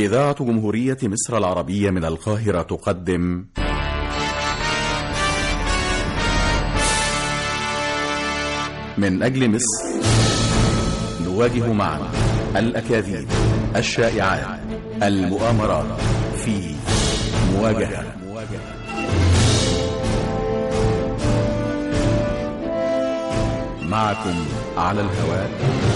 إذاعة جمهورية مصر العربية من القاهرة تقدم من أجل مصر نواجه معا الأكاذيب الشائعات المؤامرات في مواجهة معكم على الهواء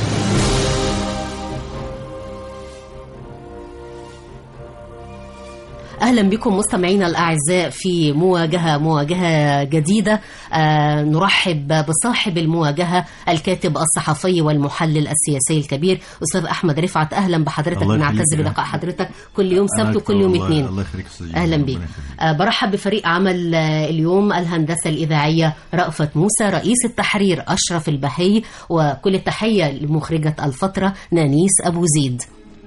اهلا بكم مستمعينا الاعزاء في مواجهه مواجهه جديده آه نرحب بصاحب المواجهه الكاتب الصحفي والمحلل السياسي الكبير استاذ احمد رفعت اهلا بحضرتك الله نعتز يخليك. بلقاء حضرتك كل يوم أنا سبت أكتر وكل يوم والله- اثنين الله يخليك أستاذ اهلا جمال، بيك ربنا يخليك. آه برحب بفريق عمل آه اليوم الهندسه الاذاعيه رأفت موسى رئيس التحرير اشرف البهي وكل التحيه لمخرجه الفتره نانيس ابو زيد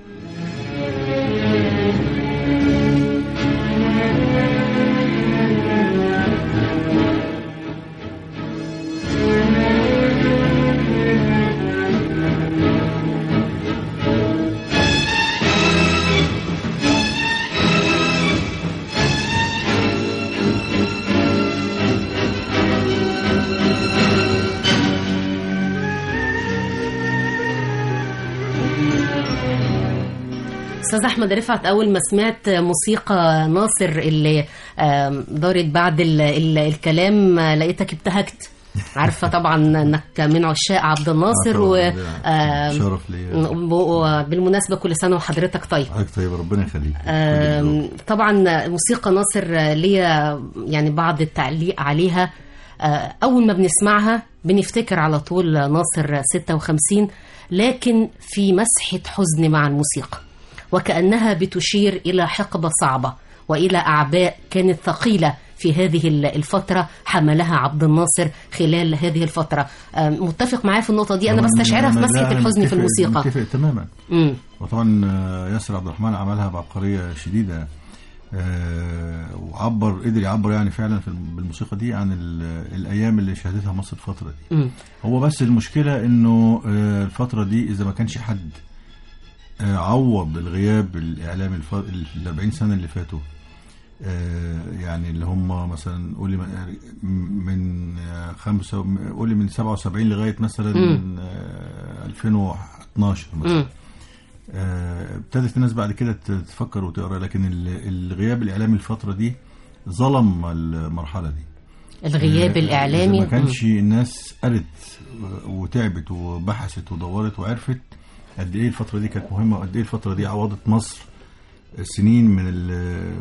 استاذ احمد رفعت اول ما سمعت موسيقى ناصر اللي آم، دارت بعد ال ال الكلام آه، لقيتك ابتهجت عارفه طبعا انك من عشاق عبد الناصر و آه، آم، شرف ليا وبالمناسبه كل سنه وحضرتك طيب حضرتك طيب ربنا يخليك آم، طبعا موسيقى ناصر آه، ليا يعني بعض التعليق عليها آه، أول ما بنسمعها بنفتكر على طول ناصر 56 لكن في مسحة حزن مع الموسيقى وكأنها بتشير إلى حقبة صعبة وإلى أعباء كانت ثقيلة في هذه الفترة حملها عبد الناصر خلال هذه الفترة آه، متفق معايا في النقطة دي أنا طبعاً بستشعرها في أنا- مسحة لا، أنا الحزن في متفق- الموسيقى متفق تماما مم. وطبعا آه، ياسر عبد الرحمن عملها بعبقريه شديده آه، وعبر قدر يعبر يعني فعلا في الم- بالموسيقى دي عن ال- الايام اللي شهدتها مصر الفتره دي مم. هو بس المشكله انه آه، الفتره دي اذا ما كانش حد آه، عوض الغياب الاعلامي الف... ال 40 سنه اللي فاتوا آه، يعني اللي هم مثلا قولي من- من آه، خمسة قولي من 77 لغايه مثلا مم. آه، 2012 مثلا مم. آه، ابتدت الناس بعد كده ت- تفكر وتقرا لكن ال- الغياب الاعلامي الفتره دي ظلم المرحله دي الغياب آه، الإعلامي إذا ما كانش الناس قرت وتعبت وبحثت ودورت وعرفت قد ايه الفتره دي كانت مهمه وقد ايه الفتره دي عوضت مصر سنين من ال-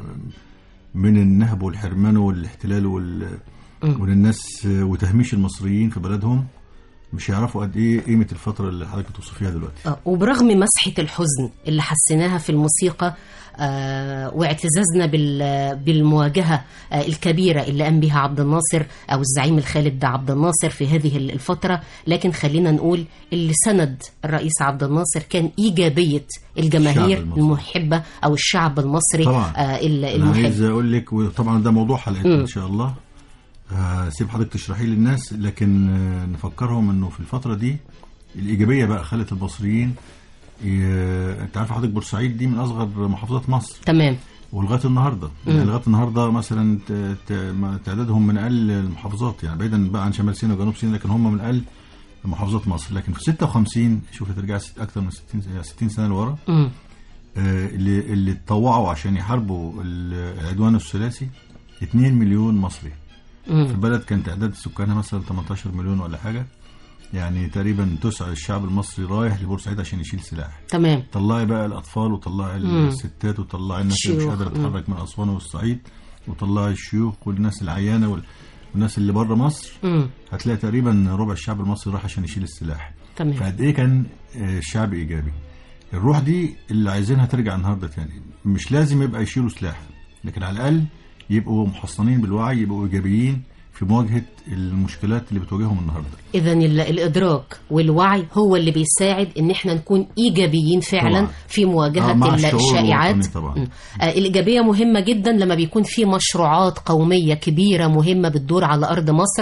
من النهب والحرمان والاحتلال وال وان الناس وتهميش المصريين في بلدهم مش هيعرفوا قد ايه قيمه الفتره اللي حضرتك بتوصفيها دلوقتي آه، وبرغم مسحة الحزن اللي حسيناها في الموسيقى آه، واعتزازنا بال- بالمواجهة آه، الكبيرة اللي قام بها عبد الناصر أو الزعيم الخالد عبد الناصر في هذه الفترة لكن خلينا نقول اللي سند الرئيس عبد الناصر كان إيجابية الجماهير الشعب المصري. المحبة أو الشعب المصري طبعا. آه، ال- انا المحب عايز اقول لك وطبعا ده موضوع حلقتنا مم. ان شاء الله هسيب حضرتك تشرحيه للناس لكن آه، نفكرهم انه في الفتره دي الايجابيه بقى خلت المصريين ي- انت عارف حضرتك بورسعيد دي من اصغر محافظات مصر تمام ولغايه النهارده يعني لغايه النهارده مثلا ت- ت- ما- تعدادهم من اقل المحافظات يعني بعيدا بقى عن شمال سيناء وجنوب سيناء لكن هم من اقل محافظات مصر لكن في 56 شوف ترجع ست اكثر من 60 س- 60 سنه لورا مم. آه، اللي اللي اتطوعوا عشان يحاربوا العدوان الثلاثي 2 مليون مصري في مم. بلد كان تعداد سكانها مثلا 18 مليون ولا حاجه يعني تقريبا تسع الشعب المصري رايح لبورسعيد عشان يشيل سلاح تمام طلعي بقى الاطفال وطلعي مم. الستات وطلعي الناس اللي مش الشيوخ. قادره تتحرك من اسوان والصعيد وطلعي الشيوخ والناس العيانه وال... والناس اللي بره مصر مم. هتلاقي تقريبا ربع الشعب المصري راح عشان يشيل السلاح تمام فقد ايه كان آه، الشعب ايجابي الروح دي اللي عايزينها ترجع النهارده تاني مش لازم يبقى يشيلوا سلاح لكن على الاقل يبقوا محصنين بالوعي يبقوا ايجابيين في مواجهه المشكلات اللي بتواجههم النهارده اذا ال- الادراك والوعي هو اللي بيساعد ان احنا نكون ايجابيين فعلا طبعاً. في مواجهه آه، مع ال- الشعور الشائعات الوطني طبعاً. م. آه، الايجابيه مهمه جدا لما بيكون في مشروعات قوميه كبيره مهمه بتدور على ارض مصر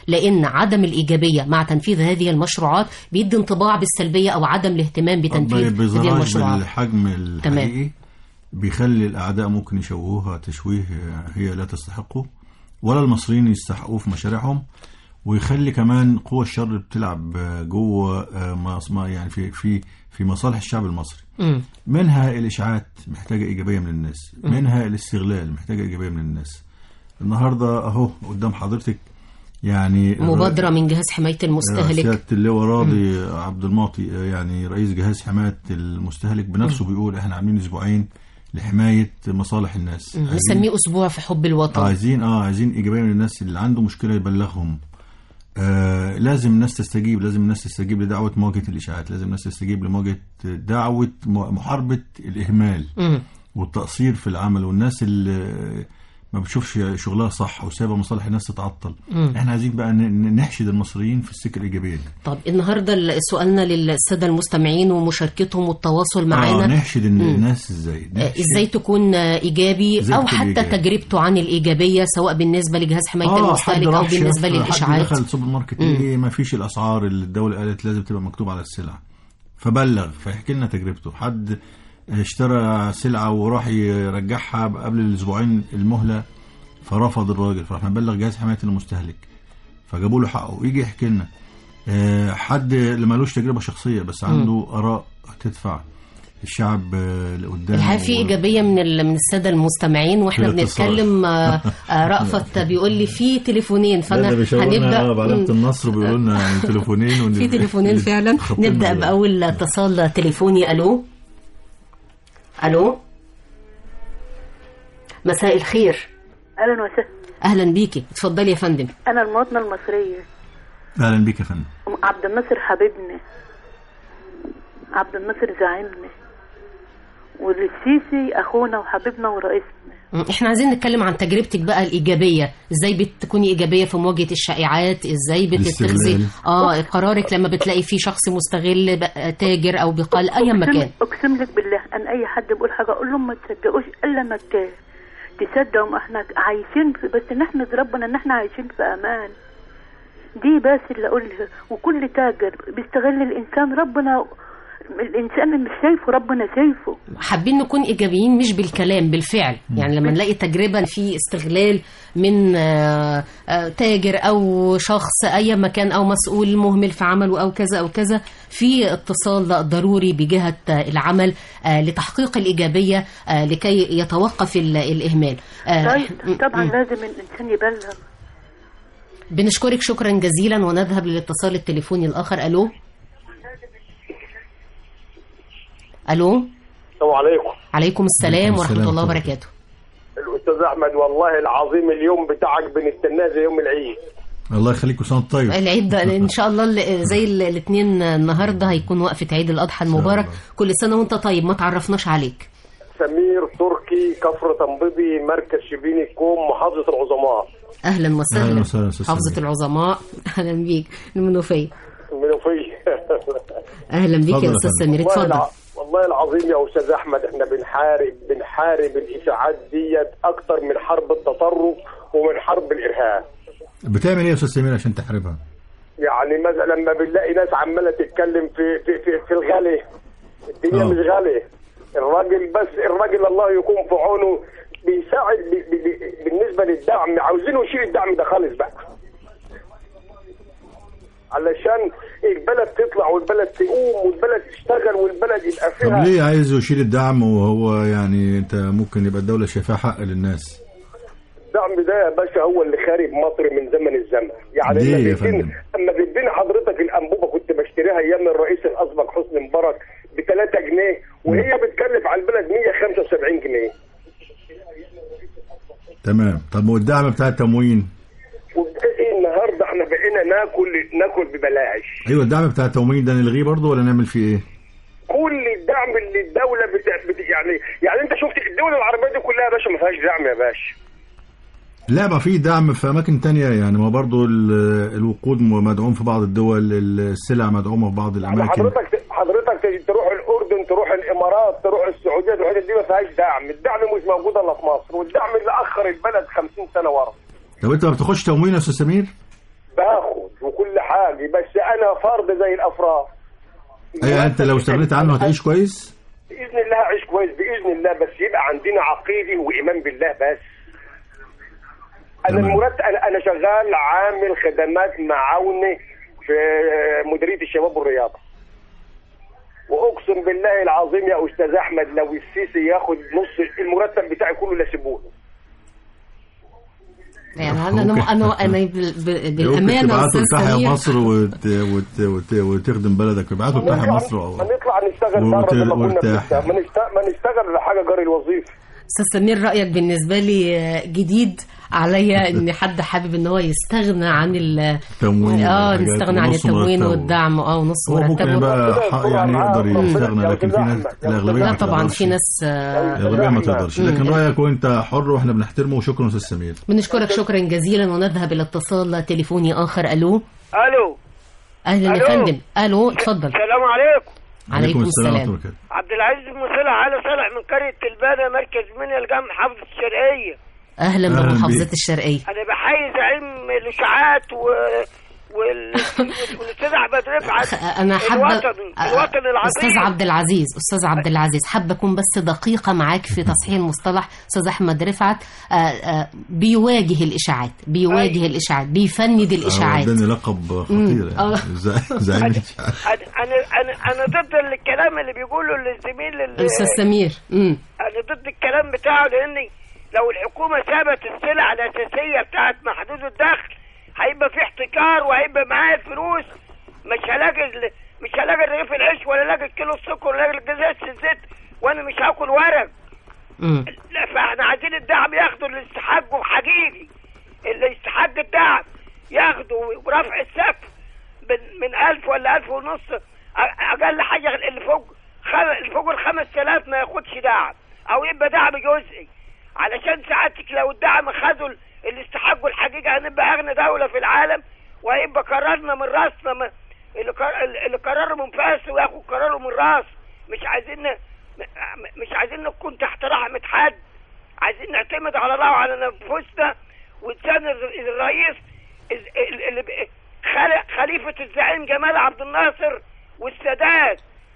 لان عدم الايجابيه مع تنفيذ هذه المشروعات بيدي انطباع بالسلبيه او عدم الاهتمام بتنفيذ هذه بزراج المشروعات بالحجم الحقيقي بيخلي الاعداء ممكن يشوهوها تشويه هي لا تستحقه ولا المصريين يستحقوه في مشاريعهم ويخلي كمان قوى الشر بتلعب جوه آه، مص- ما- يعني في في في مصالح الشعب المصري مم. منها الاشاعات محتاجه ايجابيه من الناس منها الاستغلال محتاجه ايجابيه من الناس النهارده اهو قدام حضرتك يعني مبادره من جهاز حمايه المستهلك سياده اللواء راضي عبد المعطي يعني رئيس جهاز حمايه المستهلك بنفسه بيقول احنا عاملين اسبوعين لحمايه مصالح الناس عايزين- نسميه اسبوع في حب الوطن عايزين اه عايزين ايجابيه من الناس اللي عنده مشكله يبلغهم آه لازم الناس تستجيب لازم الناس تستجيب لدعوه مواجهه الاشاعات لازم الناس تستجيب لمواجهه دعوه م- محاربه الاهمال مم. والتقصير في العمل والناس اللي ما بتشوفش شغلها صح وسايبه مصالح الناس تتعطل احنا عايزين بقى ن- ن- نحشد المصريين في السكه الايجابيه دي طب النهارده ال- سؤالنا للساده المستمعين ومشاركتهم والتواصل اه معانا نحشد الن- الناس ازاي آه، نحشد- ازاي تكون آه، ايجابي إزاي او تكون حتى إيجابي؟ تجربته عن الايجابيه سواء بالنسبه لجهاز حمايه اه حد المستهلك او راح بالنسبه شاف- حد للاشاعات دخل السوبر ماركت ايه ما فيش الاسعار اللي الدوله قالت لازم تبقى مكتوب على السلع فبلغ فيحكي لنا تجربته حد اشترى سلعه وراح يرجعها قبل الاسبوعين المهله فرفض الراجل فراح نبلغ جهاز حمايه المستهلك فجابوا له حقه يجي يحكي لنا آه، حد اللي مالوش تجربه شخصيه بس عنده اراء تدفع الشعب آه، لقدام الحقيقه في و- ايجابيه من ال- من الساده المستمعين واحنا في الاتصال. بنتكلم آه، آه، رأفت بيقول لي في تليفونين فانا لا، ده بيشاورنا هنبدا بعلامة مم. النصر بيقولوا لنا يعني تليفونين ون- في تليفونين فعلا خطين نبدا مع بعض. باول اتصال تليفوني الو الو مساء الخير اهلا وسهلا اهلا بيكي اتفضلي يا فندم انا المواطنه المصريه اهلا بيك يا فندم عبد الناصر حبيبنا عبد الناصر زعيمنا والسيسي اخونا وحبيبنا ورئيسنا مم. احنا عايزين نتكلم عن تجربتك بقى الايجابيه ازاي بتكوني ايجابيه في مواجهه الشائعات ازاي بتتخذي الاستغلال. اه قرارك لما بتلاقي في شخص مستغل بقى تاجر او بقال ايا ما كان أقسم- اقسم لك بالله ان اي حد بيقول حاجه اقول لهم ما تصدقوش الا ما ت- تصدقوا احنا عايشين في بس نحمد ربنا ان احنا عايشين في امان دي بس اللي اقولها وكل تاجر بيستغل الانسان ربنا الانسان اللي مش شايفه ربنا شايفه حابين نكون ايجابيين مش بالكلام بالفعل يعني لما نلاقي تجربه في استغلال من آه، آه، تاجر او شخص اي مكان او مسؤول مهمل في عمله او كذا او كذا في اتصال ضروري بجهه آه، العمل آه، لتحقيق الايجابيه آه، لكي يتوقف ال- الاهمال آه، طيب طبعا لازم الانسان يبلغ بنشكرك شكرا جزيلا ونذهب للاتصال التليفوني الاخر الو الو السلام عليكم عليكم السلام عليكم ورحمه السلام الله ورحمة وبركاته الاستاذ احمد والله العظيم اليوم بتاعك بنستناه زي يوم العيد الله يخليك وسنة طيب العيد ده ان شاء الله ال- زي الاثنين النهارده هيكون وقفه عيد الاضحى المبارك الله. كل سنه وانت طيب ما تعرفناش عليك سمير تركي كفر تنبيبي مركز شبين الكوم محافظه العظماء اهلا أهلا وسهلا وسهلا أستاذ حافظه سمير. العظماء اهلا بيك المنوفيه المنوفيه اهلا بيك اتفضل يا يا استاذ فندم. سمير والله, اتفضل الع... والله العظيم يا استاذ احمد احنا بنحارب بنحارب الاشاعات ديت اكتر من حرب التطرف ومن حرب الارهاب بتعمل ايه يا استاذ سمير عشان تحاربها؟ يعني مثلا لما بنلاقي ناس عماله تتكلم في في في, في الغالي الدنيا آه. مش غاليه الراجل بس الراجل الله يكون في عونه بيساعد بي بي بي بالنسبه للدعم عاوزينه يشيل الدعم ده خالص بقى علشان البلد تطلع والبلد تقوم والبلد تشتغل والبلد يبقى طب فيها ليه عايز يشيل الدعم وهو يعني انت ممكن يبقى الدولة شايفاها حق للناس الدعم ده يا باشا هو اللي خارب مصر من زمن الزمن يعني ليه لما يا بيديني فندم؟ اما بيديني حضرتك الانبوبه كنت بشتريها ايام الرئيس الاسبق حسني مبارك ب 3 جنيه وهي بتكلف على البلد 175 جنيه تمام طب والدعم بتاع التموين وبقى النهارده احنا بقينا ناكل ناكل ببلاش ايوه الدعم بتاع التموين ده نلغيه برضه ولا نعمل فيه ايه؟ كل الدعم اللي الدوله بت... بت... يعني يعني انت شفت الدول العربيه دي كلها يا باشا ما فيهاش دعم يا باشا لا ما في دعم في اماكن تانية يعني ما برضه ال- الوقود مدعوم في بعض الدول السلع مدعومه في بعض يعني الاماكن حضرتك حضرتك تجي تروح الاردن تروح الامارات تروح السعوديه الحتت دي ما فيهاش دعم الدعم مش موجود الا في مصر والدعم اللي اخر البلد 50 سنه ورا طب انت ما بتاخدش تموين يا استاذ سمير؟ باخد وكل حاجه بس انا فرد زي الافراد ايوه انت لو استغنيت عنه هتعيش كويس باذن الله هعيش كويس باذن الله بس يبقى عندنا عقيده وايمان بالله بس انا تمام. المرتب انا انا شغال عامل خدمات معاونه في مديريه الشباب والرياضه واقسم بالله العظيم يا استاذ احمد لو السيسي ياخد نص المرتب بتاعي كله لاسيبوه يعني انا انا انا, أنا بال- بال- بالامانه تبعته استاذ تحيا سمير مصر وت... وت... وت... وتخدم بلدك ابعته تحيا مصر ما و... نطلع نشتغل وت- بره زي ما كنا وارتاح. بنشتغل. ما نشت- ما نشتغل لحاجه جار الوظيفه استاذ سمير رايك بالنسبه لي آه، جديد عليا ان حد حابب ان هو يستغنى عن ال تموين اه والحاجات نستغنى عن ونص التموين مرتبه. والدعم اه ونص هو ممكن مرتبه يبقى حق يعني يقدر يستغنى لكن في ناس الاغلبيه لا ما طبعا تقدرش. في ناس آه، الاغلبيه ما تقدرش لكن مم. رايك وانت حر واحنا بنحترمه وشكرا استاذ سمير بنشكرك شكرا جزيلا ونذهب الى اتصال تليفوني اخر الو الو اهلا يا ألو. فندم الو اتفضل السلام عليكم عليكم ورحمة السلام الله. عبد العزيز مصلح علي صالح من قريه تلبانه مركز منيا الجامعه محافظه الشرقيه اهلا أهلاً بمحافظه بيك. الشرقيه انا بحيي زعيم الاشاعات و وال- والاستاذ احمد رفعت انا حابه الوطني الوطن العظيم استاذ عبد العزيز استاذ عبد العزيز حابه اكون بس دقيقه معاك في تصحيح المصطلح استاذ احمد رفعت آه، آه، بيواجه الاشاعات بيواجه الاشاعات بيفند هو الاشاعات اداني لقب خطير آه. يعني زع- زعيم الإشاعات. انا انا انا انا ضد الكلام اللي بيقوله الزميل اللي الاستاذ سمير امم انا ضد الكلام بتاعه لاني لو الحكومه سابت السلع الاساسيه بتاعت محدود الدخل هيبقى في احتكار وهيبقى معايا الفلوس مش هلاقي ال- مش هلاقي رغيف العيش ولا هلاقي كيلو السكر ولا هلاقي جزازه الزيت وانا مش هاكل ورق امم لا فاحنا عايزين الدعم ياخدوا اللي يستحقوا حقيقي اللي يستحق الدعم ياخدوا برفع السقف من من 1000 ولا 1000 ونص أ- اقل حاجه اللي فوق خم- اللي فوق ال 5000 ما ياخدش دعم او يبقى دعم جزئي علشان سعادتك لو الدعم خدوا ال- اللي استحقوا الحقيقه هنبقى اغنى دوله في العالم وهيبقى قرارنا من راسنا ما- اللي قر- اللي قرروا من فاس وياخدوا قراره من راس مش عايزين ن- م- مش عايزين نكون تحت رحمه حد عايزين نعتمد على الله وعلى نفوسنا وإنسان الر- الرئيس الز- ال- اللي ب- خل- خليفة الزعيم جمال عبد الناصر والسادات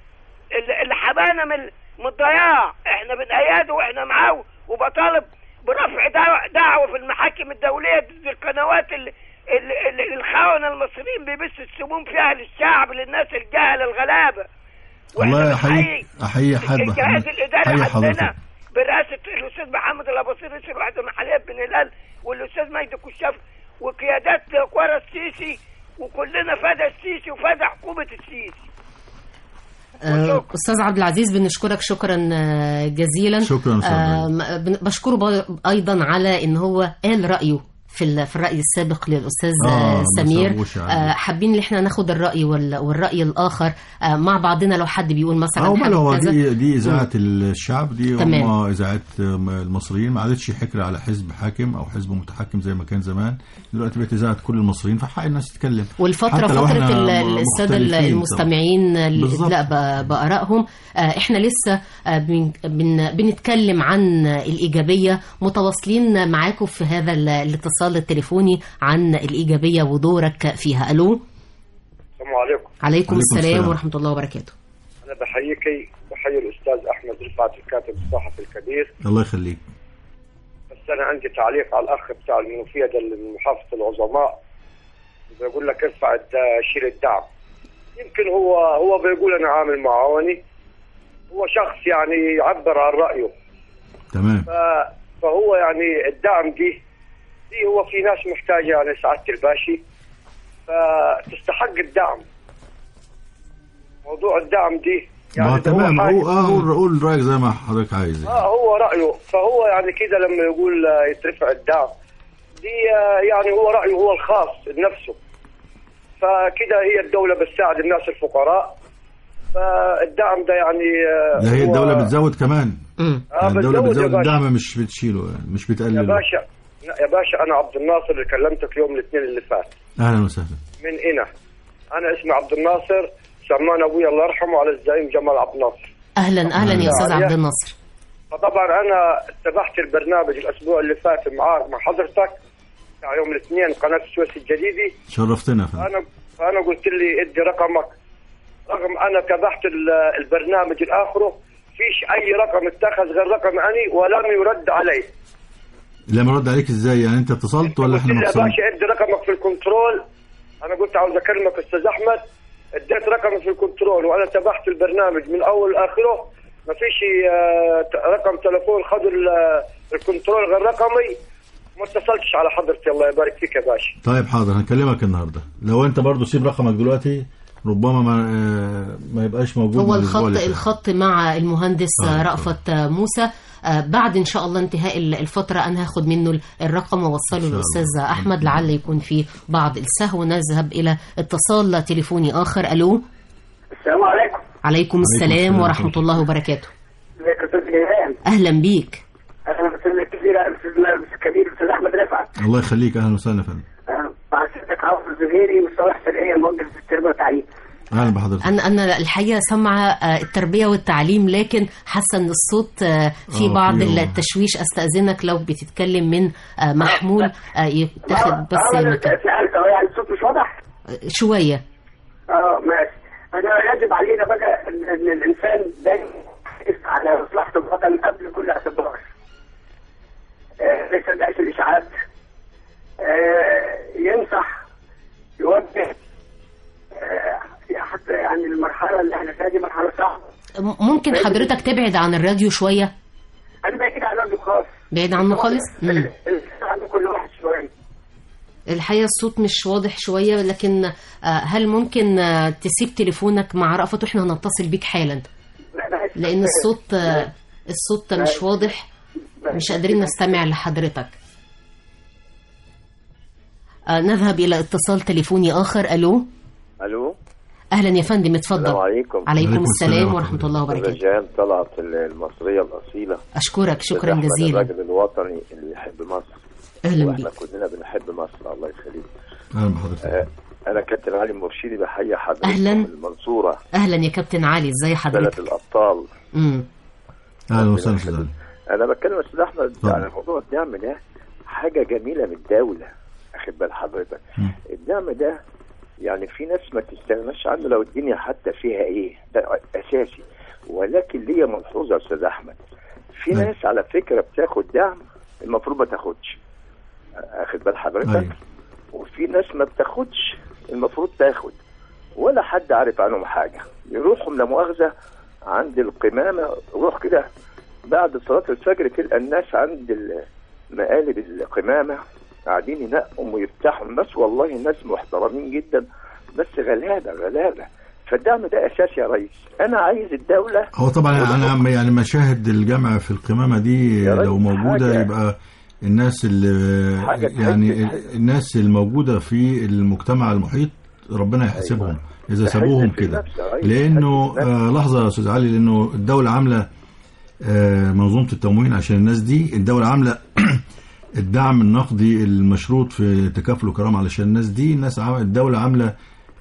اللي اللي حمانا من من الضياع احنا بنأيده واحنا معاه وبطالب برفع دعوة, دعوة في المحاكم الدولية ضد القنوات اللي اللي اللي الخونة المصريين بيبثوا السموم فيها للشعب للناس الجهلة الغلابة وإحنا والله بنحيي احيي احيي حد الجهاز الاداري احيي عندنا حضرتك برئاسه الاستاذ محمد الاباصير رئيس الوحده المحليه بن هلال والاستاذ مجدي كشاف وقيادات ورا السيسي وكلنا فدى السيسي وفدى حكومه السيسي آه، استاذ عبد العزيز بنشكرك شكرا آه، جزيلا شكراً أستاذ آه، م- بن- بشكره ب- ايضا على ان هو قال رايه في ال- في الراي السابق للاستاذ آه، آه ما سمير سابوش يعني. آه، حابين ان احنا ناخد الراي وال- والراي الاخر آه، مع بعضنا لو حد بيقول مثلا أو حابب هو كذا. دي دي اذاعه الشعب دي تمام. هم اذاعات المصريين ما عادتش حكر على حزب حاكم او حزب متحكم زي ما كان زمان دلوقتي بقت اذاعه كل المصريين فحق الناس تتكلم والفترة حتى لو فترة إحنا ال- السادة مختلفين المستمعين بالظبط. لا ب- بآرائهم آه، احنا لسه آه، بن- بن- بنتكلم عن الإيجابية متواصلين معاكم في هذا ال- الاتصال التليفوني عن الإيجابية ودورك فيها ألو السلام عليكم عليكم عليكم السلام السلام. ورحمة الله وبركاته انا بحييكي بحيي الاستاذ احمد رفعت الكاتب الصحفي الكبير الله يخليك بس انا عندي تعليق على الاخ بتاع المنوفيه ده اللي من محافظه العظماء بيقول لك ارفع الد- شيل الدعم يمكن هو هو بيقول انا عامل معاوني هو شخص يعني يعبر عن رايه تمام ف- فهو يعني الدعم دي دي هو في ناس محتاجه يعني سعاده الباشي فتستحق الدعم موضوع الدعم دي ما ده هو تمام حاجة- قول قول قول رايك زي ما حضرتك عايز اه هو رايه فهو يعني كده لما يقول آه، يترفع الدعم دي آه، يعني هو رايه هو الخاص بنفسه فكده هي الدوله بتساعد الناس الفقراء فالدعم ده يعني آه، لا هي هو- الدولة بتزود كمان مم. اه يعني الدولة بتزود يا بتزود باشا الدعم مش بتشيله يعني مش يا بتقلله باشا لا يا باشا انا عبد الناصر اللي كلمتك يوم الاثنين اللي فات اهلا وسهلا من هنا انا اسمي عبد الناصر سمان ابوي الله يرحمه على الزعيم جمال عبد الناصر أهلا أهلا يا أستاذ عليا. عبد الناصر فطبعا انا تابعت البرنامج الاسبوع اللي فات معاك مع حضرتك بتاع يوم الاثنين قناه السويس الجديده شرفتنا يا فندم انا انا قلت لي ادي رقمك رغم انا تابعت ال- البرنامج الاخره فيش اي رقم اتخذ غير رقم اني ولم يرد علي لما رد عليك ازاي يعني انت اتصلت ولا قلت احنا لي يا مقصرين باشا ادي رقمك في الكنترول انا قلت عاوز اكلمك استاذ احمد اديت رقمي في الكنترول وانا تابعت البرنامج من اول لاخره ما فيش آه، ت- رقم تليفون خدوا ال- الكنترول غير رقمي ما اتصلتش على حضرتي الله يبارك فيك يا باشا طيب حاضر هنكلمك النهارده لو انت برضو سيب رقمك دلوقتي ربما ما آه، ما يبقاش موجود هو من الأسبوع الخط اللي فات. الخط مع المهندس آه، رأفت موسى آه، بعد ان شاء الله انتهاء ال- الفتره انا هاخد منه الرقم واوصله الله. للاستاذ احمد لعل يكون في بعض السهو نذهب الى اتصال تليفوني اخر الو السلام عليكم عليكم السلام السلام ورحمه ورحمة الله وبركاته ازيك يا استاذ جيران اهلا بيك اهلا بالسلامة الكبيرة الاستاذ الكبير الاستاذ احمد رفعت الله يخليك اهلا وسهلا يا فندم أه، مع سيادتك عوض الزهيري مصطلح سرقية موجه في التربية والتعليم اهلا بحضرتك انا انا الحقيقه سامعه آه، التربيه والتعليم لكن حاسه ان الصوت آه، في آه، بعض في- التشويش استاذنك لو بتتكلم من آه، محمول آه، يتاخد بس اه انا المكان سألت اه يعني الصوت مش واضح آه، شويه اه ماشي انا يجب علينا بقى ان إن الانسان دايما يقف على مصلحة الوطن قبل كل اعتبار آه، ما يصدقش الاشاعات آه، ينصح يوجه آه، حتى يعني المرحلة اللي احنا فيها دي مرحلة صعبة م- ممكن حضرتك تبعد عن الراديو شويه انا بعيد عن الراجل خالص بعيد عنه خالص مم. عند كل واحد شويه الحقيقه الصوت مش واضح شويه لكن آه، هل ممكن آه، تسيب تليفونك مع رأفت واحنا هنتصل بيك حالا لا، لا، لان الصوت آه، الصوت مش واضح مش قادرين نستمع لحضرتك آه، نذهب الى اتصال تليفوني اخر الو الو اهلا يا فندم السلام اتفضل عليكم عليكم وعليكم السلام السلام ورحمه الله وبركاته رجال طلعت المصريه الاصيله اشكرك شكرا أحمد جزيلا الراجل الوطني اللي يحب مصر اهلا واحنا بيك كلنا بنحب مصر الله يخليك اهلا بحضرتك آه، انا كابتن علي مرشدي بحيي حضرتك أهلاً. من المنصوره اهلا يا كابتن علي ازاي بلد حضرتك الابطال امم اهلا وسهلا استاذ علي انا بتكلم يا استاذ احمد اتفضل. على موضوع الدعم ده حاجه جميله من الدوله اخد بال حضرتك مم. الدعم ده يعني في ناس ما تستغناش عنه لو الدنيا حتى فيها ايه ده اساسي ولكن ليا ملحوظه يا استاذ احمد في أيوة. ناس على فكره بتاخد دعم المفروض ما تاخدش اخد بال حضرتك أيوة. وفي ناس ما بتاخدش المفروض تاخد ولا حد عارف عنهم حاجه يروحوا لا مؤاخذه عند القمامه روح كده بعد صلاه الفجر تلقى الناس عند ال- مقالب القمامه قاعدين ينقوا ويفتحوا الناس والله ناس محترمين جدا بس غلابه غلابه فالدعم ده اساسي يا ريس انا عايز الدوله هو طبعا انا يعني مشاهد الجامعه في القمامه دي يا ريت لو موجوده حاجة- يبقى الناس اللي حاجة يعني تحس- الناس الموجوده في المجتمع المحيط ربنا يحاسبهم اذا تحس سابوهم في كده نفس يا ريس، لانه تحس في آه لحظه يا استاذ علي لانه الدوله عامله آه منظومه التموين عشان الناس دي الدوله عامله الدعم النقدي المشروط في تكافل وكرامه علشان الناس دي الناس عام الدوله عامله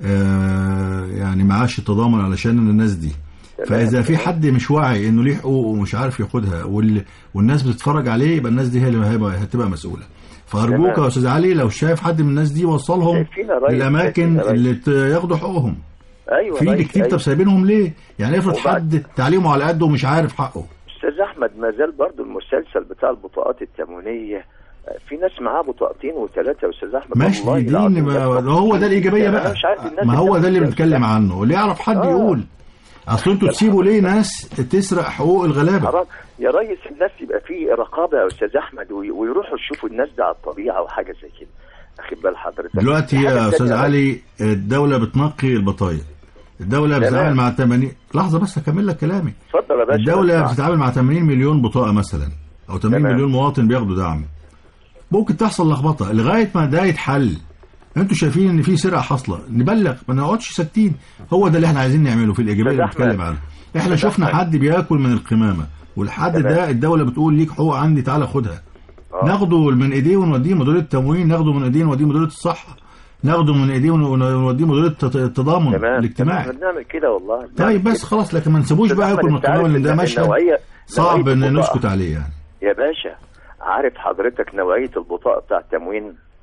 آه يعني معاش التضامن علشان الناس دي فاذا في حد مش واعي انه ليه حقوق ومش عارف ياخدها وال... والناس بتتفرج عليه يبقى الناس دي هي اللي هيبقى هتبقى مسؤوله فارجوك تمام. يا استاذ علي لو شايف حد من الناس دي وصلهم شايفين يا ريس، للاماكن شايفين يا ريس. اللي ت- ياخدوا حقوقهم ايوه في ريس، كتير طب أيوة. سايبينهم ليه يعني افرض وبعد- حد تعليمه على قده ومش عارف حقه استاذ احمد ما زال برضه المسلسل بتاع البطاقات التموينيه في ناس معاه بطاقتين وثلاثه يا استاذ احمد ماشي والله دي العظيم ما ناس هو ده الايجابيه أنا بقى مش عارف الناس ما هو ده اللي بتعمل بنتكلم كده. عنه اللي يعرف حد آه. يقول اصل انتوا تسيبوا ليه ناس تسرق حقوق الغلابه حرام يا ريس الناس يبقى في رقابه يا استاذ احمد وي- ويروحوا يشوفوا الناس دي على الطبيعه وحاجه زي كده اخد بال حضرتك دلوقتي الحاجة يا استاذ التانية علي الدوله بتنقي البطايق الدوله تمام. بتتعامل مع 80 لحظه بس اكمل لك كلامي اتفضل يا باشا الدوله بسمع. بتتعامل مع 80 مليون بطاقه مثلا او 80 تمام. مليون مواطن بياخدوا دعم ممكن تحصل لخبطه لغايه ما ده يتحل انتوا شايفين ان في سرقه حاصله نبلغ ما نقعدش ساكتين هو ده اللي احنا عايزين نعمله في الايجابيه اللي أستاذ أحمد. بنتكلم عنها احنا أستاذ شفنا أحمد. حد بياكل من القمامه والحد تمام. ده الدوله بتقول ليك حقوق عندي تعالى خدها آه. ناخده من ايديه ونوديه مديريه التموين ناخده من ايديه ونوديه مديريه الصحه ناخده من ايديه ون- ونوديه مديريه الت- التضامن تمام الاجتماعي احنا بنعمل كده والله طيب بس خلاص لكن ما نسيبوش أستاذ بقى أحمد، ياكل من أنت عارف القمامه لان ده إن مشهد النوعية- صعب نوعية ان البطاقة. نسكت عليه يعني يا باشا عارف حضرتك نوعيه البطاقه بتاع التموين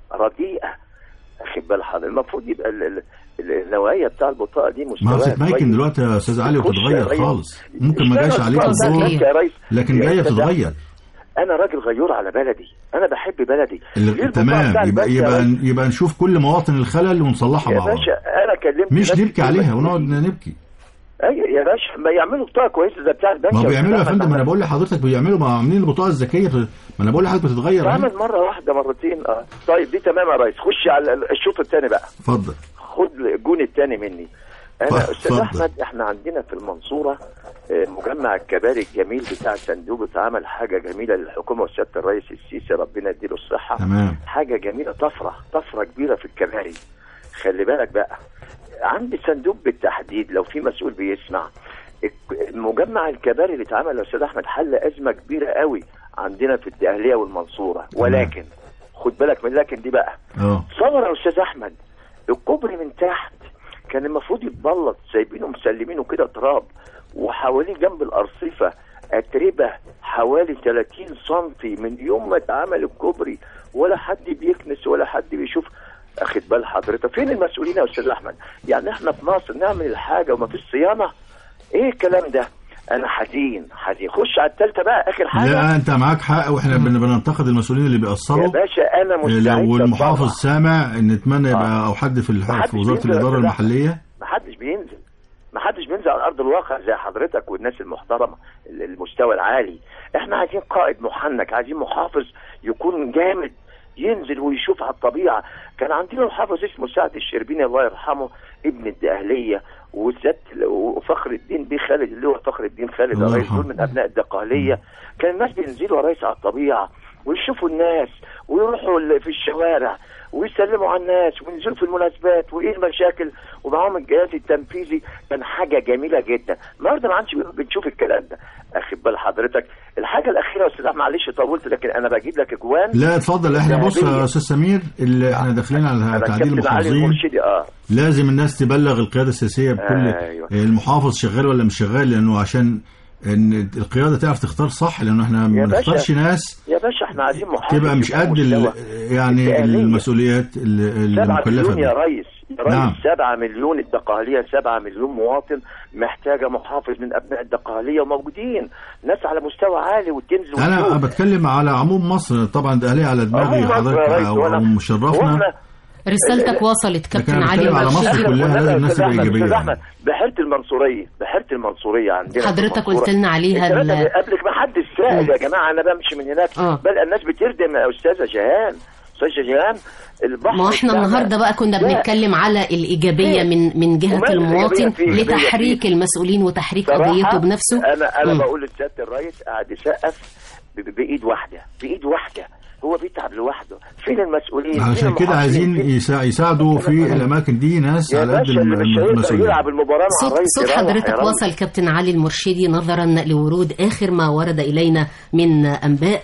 رديئه واخد بال حضرتك المفروض يبقى ال- ال- ال- النوعيه بتاع البطاقه دي ما هو مستواها ستمايكن كويس. دلوقتي يا استاذ علي تخش يا وتتغير ريس. خالص ممكن ما جاش اشتغل عليك خالص. الدور لا، يا ريس لكن يا جايه أستاذ تتغير انا راجل غيور على بلدي انا بحب بلدي اللي- ليه البطاقة تمام بتاع يبقى البنك يا يبقى ريس؟ يبقى نشوف كل مواطن الخلل ونصلحها يا مع بعض باشا انا كلمت مش ناس نبكي كتير عليها بس- ونقعد نبكي ايوه يا باشا ما يعملوا بطاقه كويسه زي بتاع البنك ما هو يا بيعملوا يا أستاذ فندم ما انا أحمد. بقول لحضرتك بيعملوا ما عاملين البطاقه الذكيه بت- ما انا بقول لحضرتك بتتغير أهي. بعمل مره واحده مرتين اه طيب دي تمام يا ريس خش على ال- الشوط الثاني بقى اتفضل خد الجون الثاني مني انا ف- استاذ اتفضل. احمد احنا عندنا في المنصوره آه، مجمع الكباري الجميل بتاع صندوق اتعمل حاجه جميله للحكومه وسياده الرئيس السيسي ربنا يديله الصحه تمام حاجه جميله طفره طفره كبيره في الكباري خلي بالك بقى عندي صندوق بالتحديد لو في مسؤول بيسمع الك- مجمع الكباري اللي اتعمل يا استاذ احمد حل ازمه كبيره قوي عندنا في الدقهليه والمنصوره ولكن خد بالك من لكن دي بقى اه صور يا استاذ احمد الكوبري من تحت كان المفروض يتبلط سايبينه مسلمينه كده تراب وحواليه جنب الارصفه اتربه حوالي 30 سنتي من يوم ما اتعمل الكوبري ولا حد بيكنس ولا حد بيشوف اخد بال حضرتك فين المسؤولين يا استاذ احمد يعني احنا في مصر نعمل الحاجه وما فيش صيانه ايه الكلام ده انا حزين حزين خش على الثالثه بقى اخر حاجه لا انت معاك حق واحنا بن- بننتقد المسؤولين اللي يا بيأثروا باشا انا مستعد لو المحافظ أتبرع. سامع نتمنى يبقى آه. او حد في الح- محدش في وزاره بينزل الاداره يا أستاذ المحليه ما حدش بينزل ما حدش بينزل على ارض الواقع زي حضرتك والناس المحترمه ال- المستوى العالي احنا عايزين قائد محنك عايزين محافظ يكون جامد ينزل ويشوف على الطبيعه كان عندنا محافظ اسمه سعد الشربيني الله يرحمه ابن الدقهليه وسياده وفخر الدين بيه خالد اللي هو فخر الدين خالد الله الرئيس يرحمه. دول من ابناء الدقهليه كان الناس بينزلوا يا ريس على الطبيعه ويشوفوا الناس ويروحوا ال- في الشوارع ويسلموا على الناس وينزلوا في المناسبات وايه المشاكل ومعاهم الجهاز التنفيذي كان حاجه جميله جدا النهارده ما عادش بنشوف الكلام ده اخد بال حضرتك الحاجه الاخيره يا استاذ أحمد، معلش طولت لكن انا بجيب لك اجوان لا اتفضل احنا بص يا ذهبية. استاذ سمير اللي احنا داخلين على انا تعديل كابتن علي المحافظين المرشدي اه لازم الناس تبلغ القياده السياسيه بكل أيوة. المحافظ شغال ولا مش شغال لانه عشان ان القياده تعرف تختار صح لانه احنا ما يا باشا. نختارش ناس يا باشا احنا عايزين محافظ تبقى مش يبقى قد ال- مستوى. يعني الدقهلية. المسؤوليات ال- سبعة المكلفه مليون يا بيها. ريس يا ريس نعم. سبعة مليون الدقهلية سبعة مليون مواطن محتاجة محافظ من أبناء الدقهلية وموجودين ناس على مستوى عالي وتنزل انا وتشوف. بتكلم على عموم مصر طبعا ده ليه على دماغي عموم مصر يا حضرتك ريس، او وأنا- أو مشرفنا وإحنا رسالتك وصلت كابتن أنا علي بتكلم على مصر المرشدي. كلها. لازم الناس أستاذ تبقى أحمد، إيجابية أستاذ يعني. أحمد بحيرة المنصورية بحيرة المنصورية عندنا في حضرتك المنصورة. قلت لنا عليها الثلاثة ال- اللي قبلك ما حدش سائل يا جماعة أنا بمشي من هناك آه. بل الناس بتردم يا أستاذة جيهان أستاذة جيهان البحر ما احنا بتاعنا- النهارده بقى كنا لا. بنتكلم على الايجابيه إيه؟ من من جهه وماذا المواطن الإيجابية فيه؟ لتحريك فيه؟ المسؤولين وتحريك صراحة قضيته بنفسه انا انا مم. بقول لسياده الرئيس قاعد يسقف ب- ب- بايد واحده بايد واحده هو بيتعب لوحده فين المسؤولين فين علشان كده المحافظين؟ عايزين فين- يسا- يساعدوا في الاماكن دي ناس يا على قد باشا اللي الم- مش هيقدر المسؤوليه يلعب المباراه مع صوت الرئيس صوت يروح حضرتك يروح. وصل كابتن علي المرشدي نظرا لورود اخر ما ورد الينا من انباء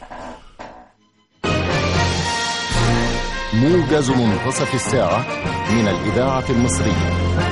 موجز منتصف الساعة من الإذاعة المصرية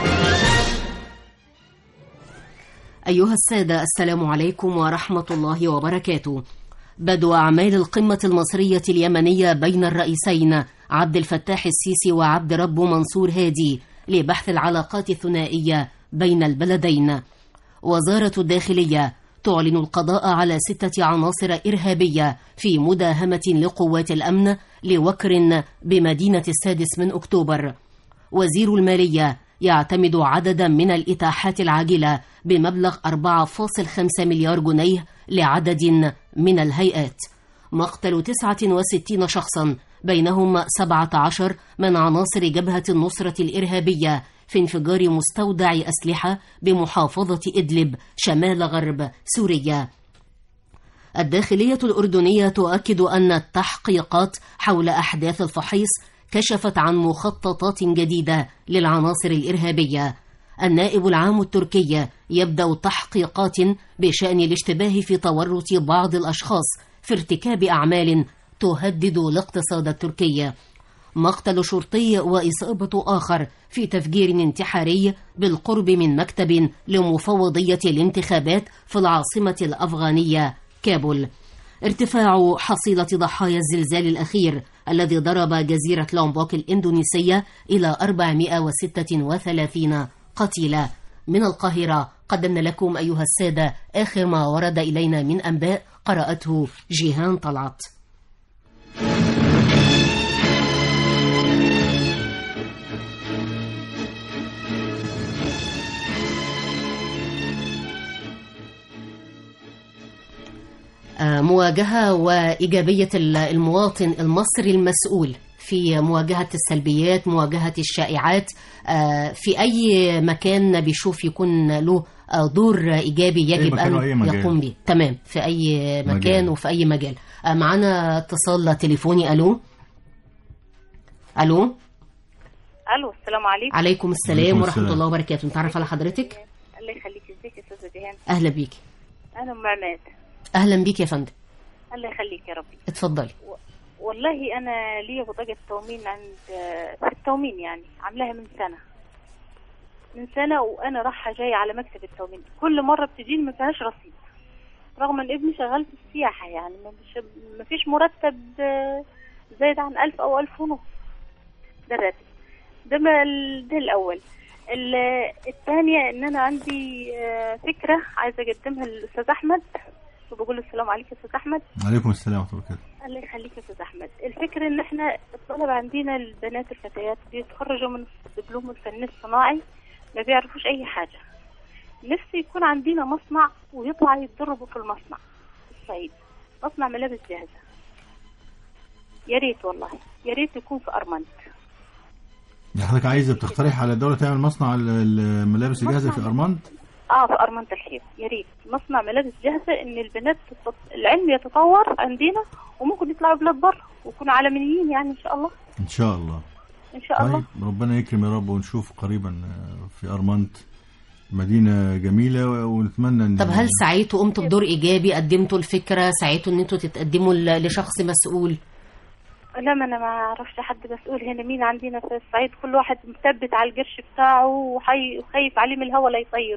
أيها السادة السلام عليكم ورحمة الله وبركاته بدو أعمال القمة المصرية اليمنية بين الرئيسين عبد الفتاح السيسي وعبد ربه منصور هادي لبحث العلاقات الثنائية بين البلدين وزارة الداخلية تعلن القضاء على ستة عناصر إرهابية في مداهمة لقوات الأمن لوكر بمدينة السادس من أكتوبر وزير المالية يعتمد عددا من الإتاحات العاجلة بمبلغ 4.5 مليار جنيه لعدد من الهيئات مقتل 69 شخصا بينهم 17 من عناصر جبهة النصرة الإرهابية في انفجار مستودع أسلحة بمحافظة إدلب شمال غرب سوريا الداخلية الأردنية تؤكد أن التحقيقات حول أحداث الفحيص كشفت عن مخططات جديدة للعناصر الإرهابية النائب العام التركي يبدأ تحقيقات بشأن الاشتباه في تورط بعض الأشخاص في ارتكاب أعمال تهدد الاقتصاد التركي مقتل شرطي وإصابة آخر في تفجير انتحاري بالقرب من مكتب لمفوضية الانتخابات في العاصمة الأفغانية كابول ارتفاع حصيلة ضحايا الزلزال الأخير الذي ضرب جزيرة لومبوك الإندونيسية إلى 436 قتيلا من القاهرة قدمنا لكم أيها السادة آخر ما ورد إلينا من أنباء قرأته جيهان طلعت مواجهة وإيجابية المواطن المصري المسؤول في مواجهة السلبيات مواجهة الشائعات في أي مكان بيشوف يكون له دور إيجابي يجب مكان أن وأي مجال. يقوم به تمام في أي مكان مجال. وفي أي مجال معنا اتصال تليفوني ألو ألو الو السلام عليكم عليكم السلام عليكم ورحمة السلام. الله وبركاته نتعرف على حضرتك الله يخليك ازيك يا استاذه جيهان أهلا بيكي انا ام عماد أهلا بيك يا فندم الله يخليك يا ربي اتفضلي والله انا ليا بطاقه تومين عند في التومين يعني عاملاها من سنه من سنه وانا رايحه جايه على مكتب التومين كل مره بتجيني ما فيهاش رصيد رغم ان ابني شغال في السياحه يعني ما مش- ما فيش مرتب آه، زايد عن ألف او ألف ونص ده الراتب ده ما ال- ده الاول ال- الثانيه ان انا عندي آه، فكره عايزه اقدمها للاستاذ احمد وبقول له السلام عليكم يا استاذ احمد عليكم السلام ورحمه الله وبركاته الله يخليك يا استاذ احمد الفكره ان احنا الطلبه عندنا البنات الفتيات بيتخرجوا من دبلوم الفن الصناعي ما بيعرفوش اي حاجه نفسي يكون عندنا مصنع ويطلع يتدربوا في المصنع في الصعيد مصنع ملابس جاهزه يا ريت والله يا ريت يكون في ارمنت يعني حضرتك عايزه بتقترح على الدوله تعمل مصنع ال- الملابس الجاهزه في مصنع. ارمنت اه في ارمنت الحيط يا ريت مصنع ملابس جاهزه ان البنات تتط... العلم يتطور عندنا وممكن يطلعوا بلاد بره ويكونوا عالميين يعني ان شاء الله ان شاء الله ان شاء الله طيب ربنا يكرم يا رب ونشوف قريبا آه، في ارمنت مدينه جميله ونتمنى ان طب هل سعيتوا قمتوا بدور ايجابي قدمتوا الفكره سعيتوا ان انتوا تتقدموا ل- لشخص مسؤول لا ما انا ما اعرفش حد مسؤول هنا مين عندنا في الصعيد كل واحد مثبت على القرش بتاعه وحي- وخايف عليه من الهوا لا يطير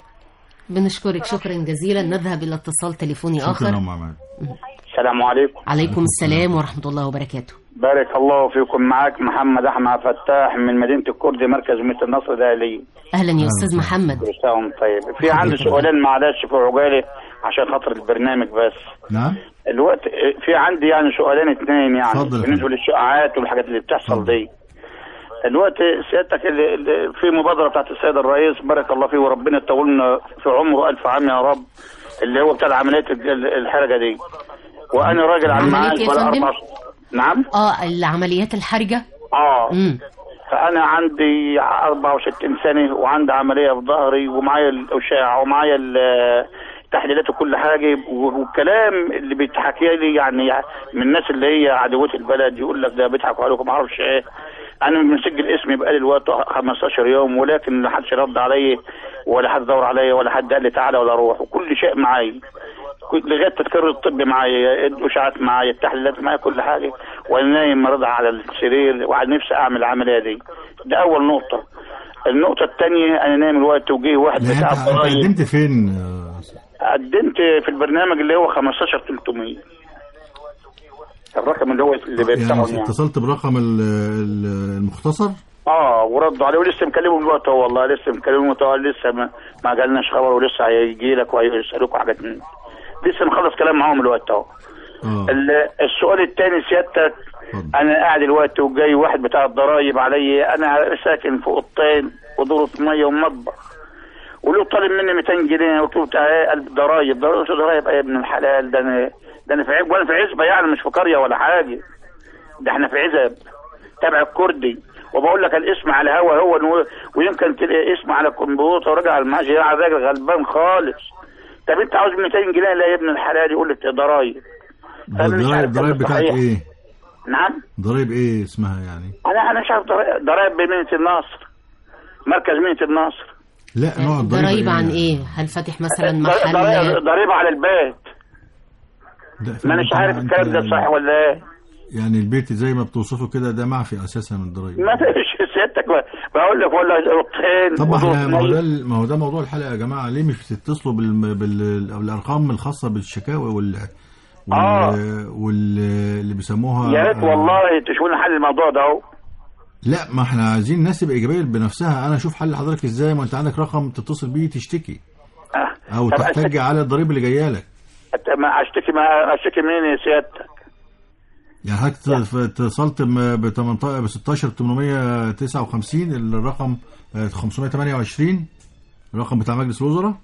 بنشكرك شكرا جزيلا نذهب الى اتصال تليفوني شكرا اخر يا ام عماد السلام عليكم عليكم السلام ورحمه الله وبركاته بارك الله فيكم معاك محمد احمد فتاح من مدينه الكردي مركز ميت النصر دهلية اهلا يا استاذ محمد كل سنه وانت طيب في عندي سؤالين معلش في عجاله عشان خاطر البرنامج بس نعم الوقت في عندي يعني سؤالين اثنين يعني اتفضل يا بالنسبه للشائعات والحاجات اللي بتحصل دي الوقت سيادتك اللي اللي في مبادره بتاعت السيد الرئيس بارك الله فيه وربنا يطول لنا في عمره الف عام يا رب اللي هو بتاع عمليه ال- الحرجه دي وانا راجل على عملية المعاش إيه يا ولا فندم؟ اربع نعم اه العمليات الحرجه اه امم فانا عندي 64 سنه وعندي عمليه في ظهري ومعايا الاشعه ومعايا ال- التحليلات وكل حاجه والكلام اللي بيتحكي لي يعني من الناس اللي هي عدوة البلد يقول لك ده بيضحكوا عليكم ما اعرفش ايه انا مسجل اسمي بقالي الوقت 15 يوم ولكن لا حدش رد عليا ولا حد دور عليا ولا حد قال لي تعالى ولا روح وكل شيء معايا كل- لغايه التذكير الطبي معايا الاشعاعات معايا التحليلات معايا كل حاجه وانا نايم مرضى على السرير وعلى نفسي اعمل العمليه دي ده اول نقطه النقطة الثانية أنا نايم الوقت وجه واحد لا بتاع انت انت الضرايب قدمت فين آه، قدمت في البرنامج اللي هو 15 300 الرقم اللي هو اللي بيفتحهم يعني يعني اتصلت برقم ال- ال- المختصر اه وردوا عليه ولسه مكلمه دلوقتي هو والله لسه مكلمه هو لسه ما, ما جالناش خبر ولسه هيجي لك وهيسالوك حاجات من لسه مخلص كلام معاهم الوقت اهو اه ال- السؤال الثاني سيادتك انا قاعد الوقت وجاي واحد بتاع الضرايب عليا انا ساكن في اوضتين ودورة ميه ومطبخ ولو طالب مني 200 جنيه قلت له بتاع ايه قال ضرايب ضرايب ضرايب ايه يا ابن الحلال ده انا ده انا في عزبه وانا في عزبه يعني مش في قريه ولا حاجه ده احنا في عزب تبع الكردي وبقول لك الاسم على الهوا هو نو- ويمكن تلاقي اسم على الكمبيوتر وراجع على المعاش يعني راجل غلبان خالص طب انت عاوز 200 جنيه لا يا ابن الحلال يقول لك ضرايب ده أنا مش عارف الضرايب الضرايب ده بتاعت صحيح. ايه نعم ضرايب ايه اسمها يعني انا انا مش عارف ضرايب ضرايب بمدينه النصر مركز مدينه النصر لا نوع الضرايب ضرايب عن ايه هل فاتح مثلا محل ضرايب ضريبه على البيت ده ما اناش عارف الكلام ده صح ولا ايه يعني البيت زي ما بتوصفه كده ده معفي اساسا من الضرايب ما فيش سيادتك بقول لك ولا اوضتين طب احنا ما هو ودور ده ما هو ده موضوع الحلقه يا جماعه ليه مش بتتصلوا بال... بال... بالارقام الخاصه بالشكاوي وال... وال... واللي بيسموها يا ريت والله تشوفوا لنا حل الموضوع ده اهو لا ما احنا عايزين الناس تبقى ايجابيه بنفسها انا اشوف حل حضرتك ازاي ما انت عندك رقم تتصل بيه تشتكي او طب تحتاج أشتكي- على الضريبه اللي جايه لك ما اشتكي ما اشتكي منين يا سيادتك يعني حضرتك اتصلت م- ب 18 ب 16 859 الرقم آه، 528 الرقم بتاع مجلس الوزراء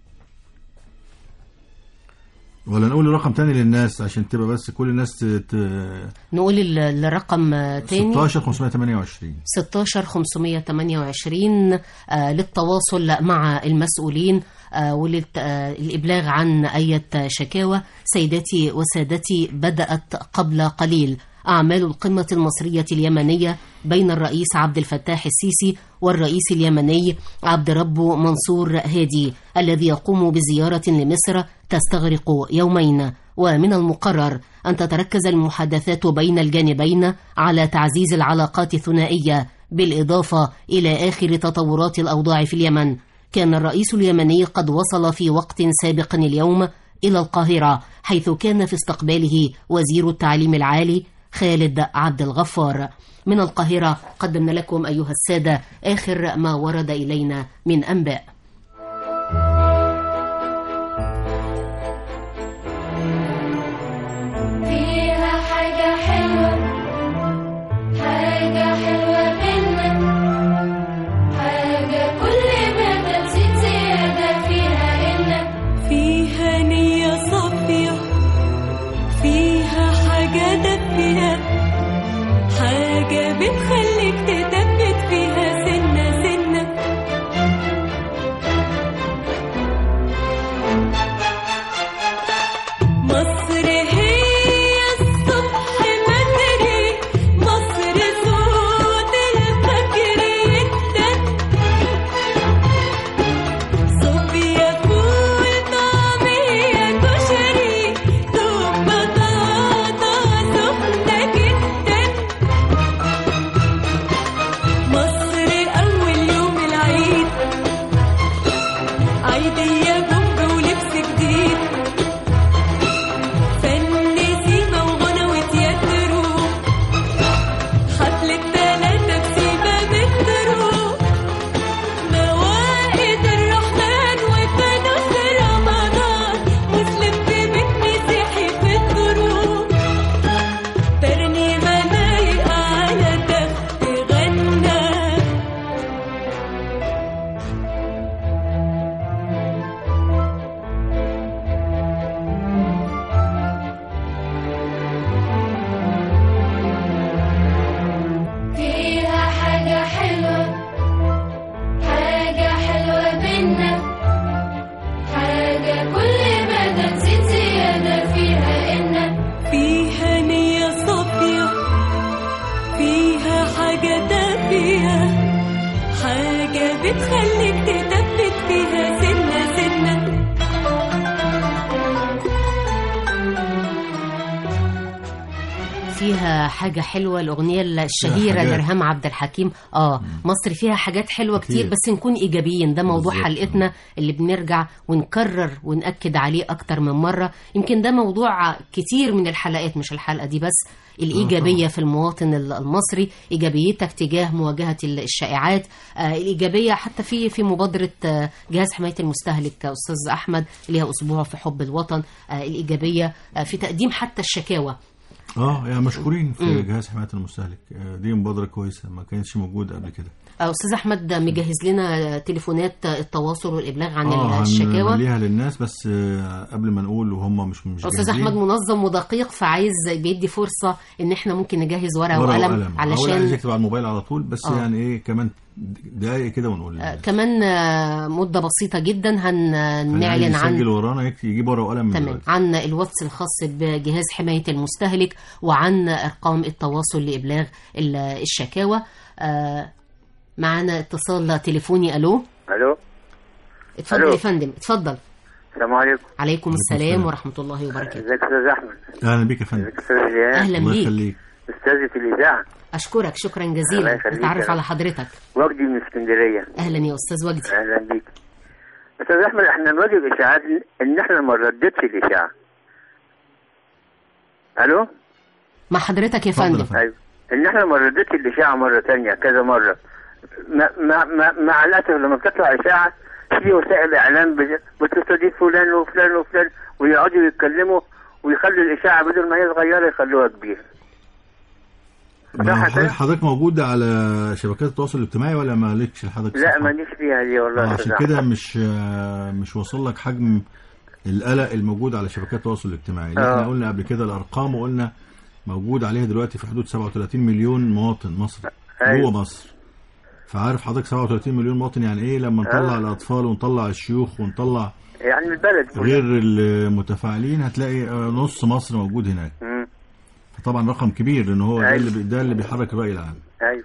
ولا نقول رقم تاني للناس عشان تبقى بس كل الناس ت... ت... نقول ال- الرقم آه، تاني 16 528 16 528 آه، للتواصل مع المسؤولين وللإبلاغ عن أي شكاوى سيداتي وسادتي بدأت قبل قليل أعمال القمة المصرية اليمنية بين الرئيس عبد الفتاح السيسي والرئيس اليمني عبد ربه منصور هادي الذي يقوم بزيارة لمصر تستغرق يومين ومن المقرر أن تتركز المحادثات بين الجانبين على تعزيز العلاقات الثنائية بالإضافة إلى آخر تطورات الأوضاع في اليمن كان الرئيس اليمني قد وصل في وقت سابق اليوم إلى القاهرة حيث كان في استقباله وزير التعليم العالي خالد عبد الغفار من القاهرة قدمنا لكم أيها السادة آخر ما ورد إلينا من أنباء فيها حاجة حلوة حاجة حلوة منا حاجة كل ما تزيد زيادة فيها إن فيها نية صافية فيها حاجة دافية حاجة بتخليك تثبت فيها سنة سنة مصر هي الصبح بدري مصر صوت الفجر يدن صوبيا فول طعمية كشري دوب بطاطا سخنة جدا مصر أول يوم العيد عيدية بومب ولبس جديد فن سيما وغنى وتياترو حفلة تلاتة بسيبة مترو موائد الرحمن وفانوس رمضان مسلم في بيت مسيحي في الدروب ترنيمة لايقة على تخت غنى فيها حاجة حلوة حاجة حلوة منا حاجة كل ما تزيد زيادة فيها إن فيها نية صافية فيها حاجة دافية حاجة بتخليك تثبت فيها سنة سنة فيها حاجة حلوة الأغنية الشهيرة حاجات. لإرهام عبد الحكيم آه مصر فيها حاجات حلوة كتير كتير. بس نكون إيجابيين ده موضوع بالظبط. حلقتنا اللي بنرجع ونكرر ونأكد عليه أكتر من مرة يمكن ده موضوع كتير من الحلقات مش الحلقة دي بس الإيجابية في المواطن ال- المصري إيجابيتك تجاه مواجهة ال- الشائعات آه الإيجابية حتى في في مبادرة آه جهاز حماية المستهلك آه، أستاذ أحمد اللي هي أسبوع في حب الوطن آه الإيجابية آه في تقديم حتى الشكاوى اه يعني مشكورين في مم. جهاز حمايه المستهلك آه، دي مبادره كويسه ما كانتش موجوده قبل كده استاذ احمد مجهز لنا تليفونات التواصل والابلاغ عن اه الشكاوى هنمليها للناس بس آه، قبل ما نقول وهم مش مش استاذ جاهزين. احمد منظم ودقيق فعايز بيدي فرصه ان احنا ممكن نجهز ورقه ورقة وقلم وقلم. أول عايز علشان يكتب على الموبايل على طول بس آه. يعني ايه كمان دقايق كده ونقول آه، كمان آه، مده بسيطه جدا هنعلن يسجل عن ورانا يكتب يجيب ورقه وقلم من تمام دلوقتي. عن الواتس الخاص بجهاز حمايه المستهلك وعن ارقام التواصل لابلاغ ال- الشكاوى آه، معانا اتصال تليفوني الو الو اتفضل ألو. يا فندم اتفضل السلام عليكم عليكم السلام السلام. ورحمه الله وبركاته ازيك يا استاذ احمد اهلا بيك يا فندم استاذ ريان أهلا الله بيك. يخليك استاذة الاذاعه اشكرك شكرا الله جزيلا يخليك نتعرف يا على رب. حضرتك وجدي من اسكندريه اهلا يا استاذ وجدي اهلا بيك استاذ احمد احنا نواجه اشاعات ان احنا ما نرددش الاشاعه الو مع حضرتك يا فندم ايوه ان احنا ما ردتش الاشاعه مره تانية كذا مره مع مع مع, مع الاسف لما بتطلع اشاعه في وسائل اعلام بت- بتستضيف فلان وفلان وفلان ويقعدوا يتكلموا ويخلوا الاشاعه بدل ما هي صغيره يخلوها كبيره ما هو حضرتك حضرتك موجود على شبكات التواصل الاجتماعي ولا مالكش لحضرتك لا صفحة؟ ماليش فيها دي والله آه، يا عشان أستاذ كده أحمد. مش آه، مش واصل لك حجم القلق الموجود على شبكات التواصل الاجتماعي اللي آه. احنا قلنا قبل كده الارقام وقلنا موجود عليها دلوقتي في حدود 37 مليون مواطن مصري أيوة. جوه مصر فعارف حضرتك 37 مليون مواطن يعني ايه لما نطلع آه. الاطفال ونطلع الشيوخ ونطلع يعني البلد كلها. غير المتفاعلين هتلاقي آه، نص مصر موجود هناك مم. فطبعا رقم كبير لان هو ده أيوة. اللي بي- ده اللي بيحرك الراي العام ايوه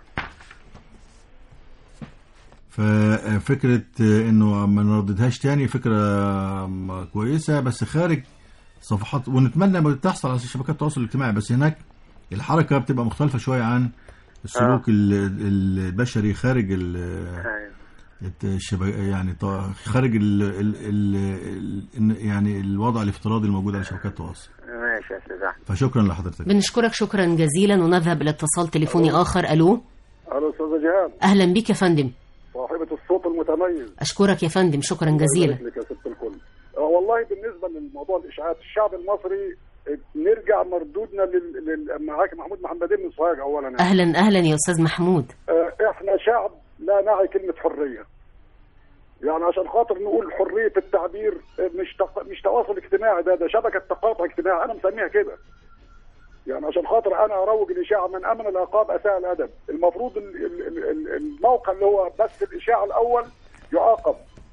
ففكرة انه ما نرددهاش تاني فكرة كويسة بس خارج صفحات ونتمنى ما تحصل على شبكات التواصل الاجتماعي بس هناك الحركة بتبقى مختلفة شوية عن السلوك ال- ال- البشري خارج ال- الشبك يعني ط- خارج ال ال ال ال يعني الوضع الافتراضي الموجود على شبكات التواصل ماشي يا استاذ احمد فشكرا لحضرتك بنشكرك شكرا جزيلا ونذهب الى اتصال تليفوني اخر الو الو استاذه جيهان اهلا بيك يا فندم صاحبه الصوت المتميز اشكرك يا فندم شكرا جزيلا الله يبارك لك يا ست الكل آه، والله بالنسبه للموضوع الاشاعات الشعب المصري آه، نرجع مردودنا لل... لل... معاك محمود محمدين من سوهاج اولا يعني. اهلا اهلا يا استاذ محمود آه، احنا شعب لا نعي كلمه حريه يعني عشان خاطر نقول حريه التعبير آه، مش تق... مش تواصل اجتماعي ده ده شبكه تقاطع اجتماعي انا مسميها كده يعني عشان خاطر انا اروج الاشاعه من امن العقاب اساء الادب المفروض ال- ال- ال- ال- الموقع اللي هو بث الاشاعه الاول يعاقب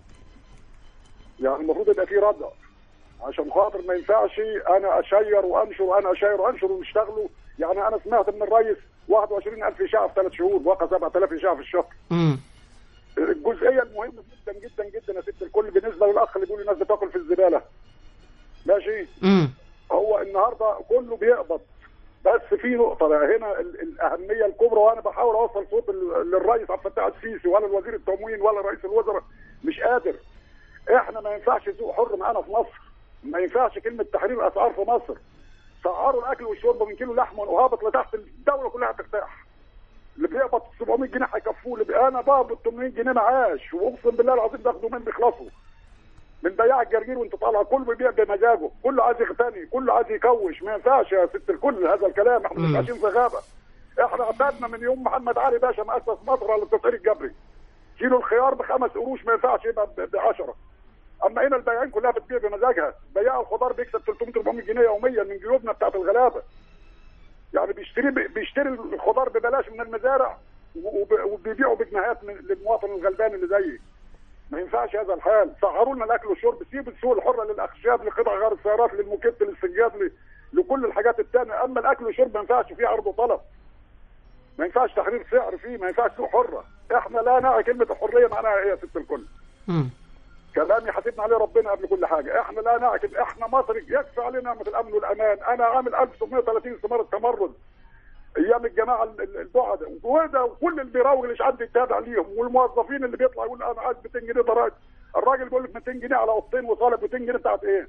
يعني المفروض يبقى فيه ردع عشان خاطر ما ينفعش انا اشير وانشر وانا اشير وانشر ونشتغلوا يعني انا سمعت من الرئيس 21000 اشاعه في ثلاث شهور وقع 7000 اشاعه في الشهر امم الجزئيه المهمه جدا جدا جدا يا ست الكل بالنسبه للاخ اللي بيقول الناس بتاكل في الزباله ماشي امم هو النهارده كله بيقبض بس في نقطه بقى هنا ال- الاهميه الكبرى وانا بحاول اوصل صوت ال- للرئيس عبد الفتاح السيسي ولا الوزير التموين ولا رئيس الوزراء مش قادر احنا ما ينفعش سوق حر معانا في مصر ما ينفعش كلمه تحرير اسعار في مصر سعروا الاكل والشرب من كيلو لحمه وهابط لتحت الدوله كلها ترتاح اللي بيقبض 700 جنيه هيكفوه اللي بي- انا بقبض 800 جنيه معاش واقسم بالله العظيم باخده من بيخلصوا من بياع الجرجير وانت طالع كله بيبيع بمزاجه كله عايز يغتني كله عايز يكوش ما ينفعش يا ست الكل هذا الكلام احنا مش مم. عايشين في غابه احنا اعتدنا من يوم محمد علي باشا مؤسس مصر على التسعير الجبري كيلو الخيار بخمس قروش ما ينفعش يبقى ب 10 اما هنا البياعين كلها بتبيع بمزاجها بياع الخضار بيكسب 300 400 جنيه يوميا من جيوبنا بتاعت الغلابه يعني بيشتري بيشتري الخضار ببلاش من المزارع وب- وبيبيعوا بجنيهات من- للمواطن الغلبان اللي زيي ما ينفعش هذا الحال سعروا لنا الاكل والشرب سيبوا السوق الحره للاخشاب لقطع غير السيارات للموكيت للسجاد ل- لكل الحاجات التانية اما الاكل والشرب ما ينفعش فيه عرض وطلب ما ينفعش تحرير سعر فيه ما ينفعش سوق حره احنا لا نعي كلمه الحريه معناها ايه يا ست الكل امم كلام يحاسبنا عليه ربنا قبل كل حاجه احنا لا نعكس احنا مصر يكفي علينا نعمه الامن والامان انا عامل 1730 استماره تمرد ايام الجماعه ال- ال- البعد وده وكل اللي بيراوغ اللي حد يتابع ليهم والموظفين اللي بيطلع يقول انا عايز 200 جنيه ضرائب الراجل بيقول لك 200 جنيه على اوضتين وصاله 200 جنيه بتاعت ايه؟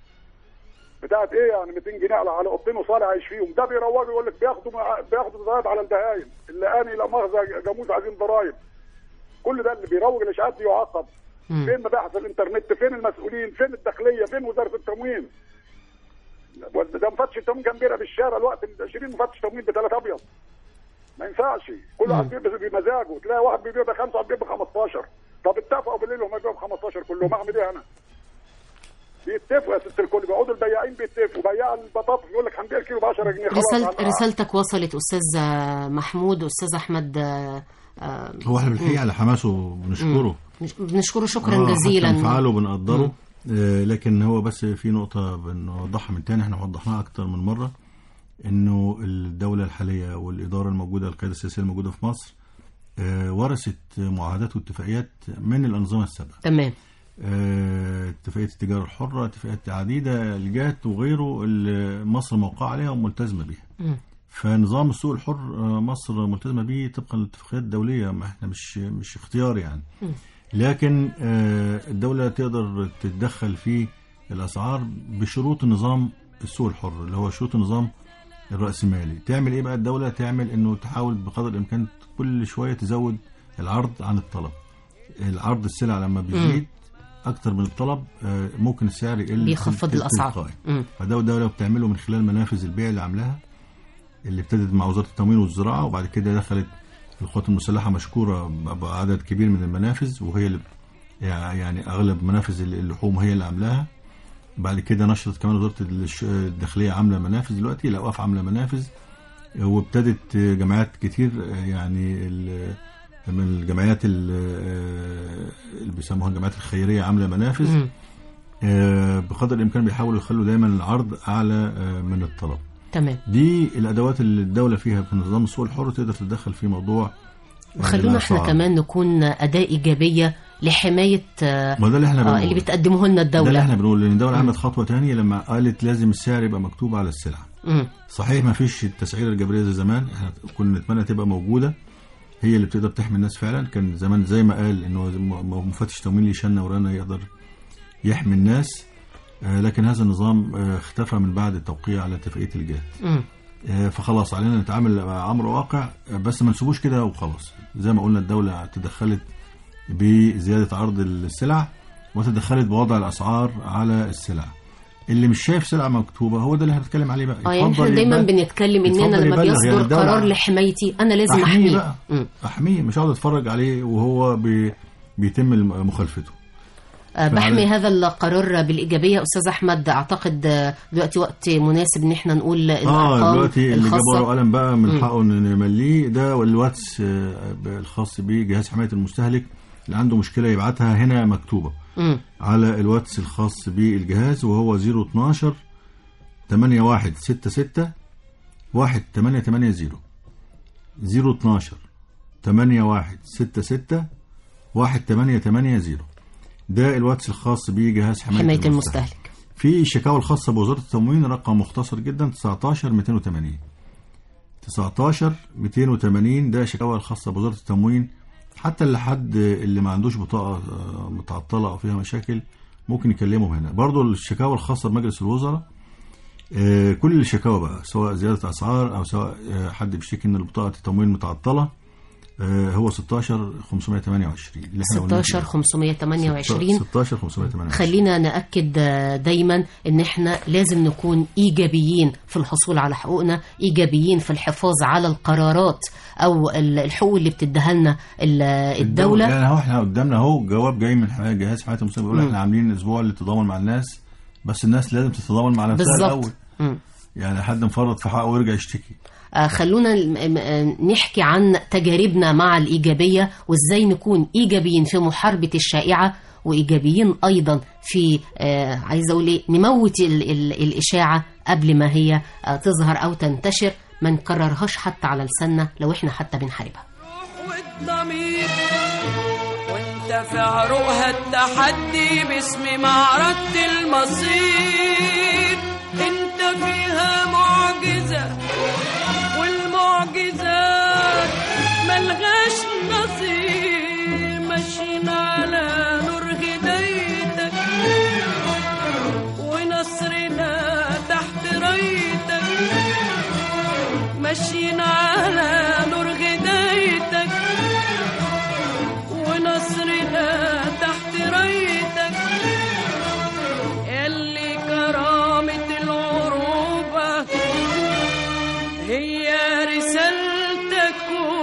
بتاعت ايه يعني 200 جنيه على على اوضتين وصاله عايش فيهم ده بيروجوا يقول لك بياخدوا مع- بياخدوا ضرائب على البهايم اللي اني لا مؤاخذه جاموس عايزين ضرائب كل ده اللي بيروج الاشاعات دي يعاقب مم. فين مباحث الانترنت فين المسؤولين فين الداخليه فين وزاره التموين ده مفتش التموين كان بيرقى بالشارع الوقت 20 مفتش تموين بثلاث ابيض ما ينفعش كل واحد بيبيع بمزاجه تلاقي واحد بيبيع بخمسه واحد بيبيع ب 15 طب اتفقوا بالليل وما يبيعوا ب 15 كلهم اعمل ايه انا؟ بيتفقوا يا ست الكل بيقعدوا البياعين بيتفقوا بياع البطاطس يقول لك هنبيع الكيلو ب 10 جنيه خلاص رسالة عن- رسالتك وصلت استاذ محمود استاذ احمد آه، آه، هو احنا بالحقيقه على حماسه بنشكره مش- بنشكره شكرا آه، جزيلا حتى انفعاله بنقدره مم. آه، لكن هو بس في نقطة بنوضحها من تاني احنا وضحناها أكتر من مرة إنه الدولة الحالية والإدارة الموجودة القيادة السياسية الموجودة في مصر آه، ورثت معاهدات واتفاقيات من الأنظمة السابقة تمام آه، اتفاقية التجارة الحرة اتفاقيات عديدة الجات وغيره اللي مصر موقعة عليها وملتزمة بيها مم. فنظام السوق الحر آه، مصر ملتزمة بيه طبقا للاتفاقيات الدولية ما احنا مش مش اختيار يعني مم. لكن آه، الدولة تقدر تتدخل في الأسعار بشروط النظام السوق الحر اللي هو شروط النظام الرأسمالي تعمل ايه بقى الدولة تعمل انه تحاول بقدر الامكان كل شوية تزود العرض عن الطلب العرض السلع لما بيزيد اكتر من الطلب آه، ممكن السعر يقل بيخفض تل- الأسعار. تلقائي. مم. فده الدولة بتعمله من خلال منافذ البيع اللي عاملاها اللي ابتدت مع وزارة التموين والزراعة وبعد كده دخلت القوات المسلحة مشكورة ب- بعدد كبير من المنافذ وهي اللي يعني أغلب منافذ اللحوم هي اللي عاملاها بعد كده نشرت كمان وزارة الش- الداخلية عاملة منافذ دلوقتي الأوقاف عاملة منافذ وابتدت جمعيات كتير يعني ال- من الجمعيات ال- اللي بيسموها الجمعيات الخيرية عاملة منافذ مم. آه، بقدر الإمكان بيحاولوا يخلوا دايما العرض أعلى آه، من الطلب تمام دي الادوات اللي الدوله فيها في نظام السوق الحر تقدر تتدخل في موضوع وخلونا احنا الأسعار. كمان نكون أداة إيجابية لحماية آه، ما ده اللي احنا آه، بنقوله اللي بتقدمه لنا ده اللي الدولة احنا بنقول ان الدوله عملت خطوه تانية لما قالت لازم السعر يبقى مكتوب على السلعه مم. صحيح ما فيش التسعيره الجبريه زي زمان احنا كنا نتمنى تبقى موجوده هي اللي بتقدر تحمي الناس فعلا كان زمان زي ما قال انه م- مفتش تموين ليه شنه ورانا يقدر يحمي الناس آه، لكن هذا النظام آه، اختفى من بعد التوقيع على اتفاقيه الجهات مم. آه، فخلاص علينا نتعامل مع امر واقع آه، بس ما نسيبوش كده وخلاص زي ما قلنا الدوله تدخلت بزياده عرض السلع وتدخلت بوضع الاسعار على السلع اللي مش شايف سلعه مكتوبه هو ده اللي احنا بنتكلم عليه بقى اه يعني احنا يتفضل دايما يبلغ- بنتكلم اننا يتفضل لما يبلغ. يعني بيصدر الدولة قرار لحمايتي انا لازم احميه احميه بقى مم. احميه مش هقعد اتفرج عليه وهو بي بيتم الم- مخالفته آه، بحمي فعلا. هذا القرار بالايجابيه استاذ احمد اعتقد آه، دلوقتي وقت مناسب ان احنا نقول اه الارقام دلوقتي اللي جاب ورقه الخاصه وقلم بقى من مم. حقه ان نمليه ده الواتس آه، الخاص بجهاز حمايه المستهلك اللي عنده مشكله يبعتها هنا مكتوبه مم. على الواتس الخاص بالجهاز وهو 012 8166 1880 012 8166 1880 ده الواتس الخاص بجهاز حمايه, حمايه المستهلك في الشكاوى الخاصة بوزارة التموين رقم مختصر جدا 19 280 19 280 ده شكاوى الخاصة بوزارة التموين حتى اللي حد اللي ما عندوش بطاقة آه، متعطلة أو فيها مشاكل ممكن يكلمهم هنا برضو الشكاوى الخاصة بمجلس الوزراء آه، كل الشكاوى بقى سواء زيادة أسعار أو سواء آه، حد بيشتكي إن بطاقة التموين متعطلة آه، هو 16 528 اللي احنا قلناه 16 كده. 528 16 528 خلينا نأكد آه، دايما ان احنا لازم نكون ايجابيين في الحصول على حقوقنا ايجابيين في الحفاظ على القرارات او ال- الحقوق اللي بتديها لنا ال- الدولة يعني اهو احنا قدامنا اهو جواب جاي من حماية- جهاز حمايه المستقبل بيقول مم. احنا عاملين اسبوع للتضامن مع الناس بس الناس لازم تتضامن مع نفسها بالظبط. الاول مم. يعني حد مفرط في حقه ويرجع يشتكي آه، خلونا م- م- نحكي عن تجاربنا مع الإيجابية وإزاي نكون إيجابيين في محاربة الشائعة وإيجابيين أيضا في آه، عايزة أقول إيه نموت ال ال الإشاعة قبل ما هي آه، تظهر أو تنتشر ما نكررهاش حتى على لساننا لو إحنا حتى بنحاربها والضمير وانت في عروقها التحدي باسم معركة المصير انت فيها معجزة والمعجزات ملغاش نصير ماشيين على نور هدايتك ونصرنا تحت رايتك ماشيين على نور هدايتك ونصرنا تحت رايتك اللي كرامة العروبة هي رسالتك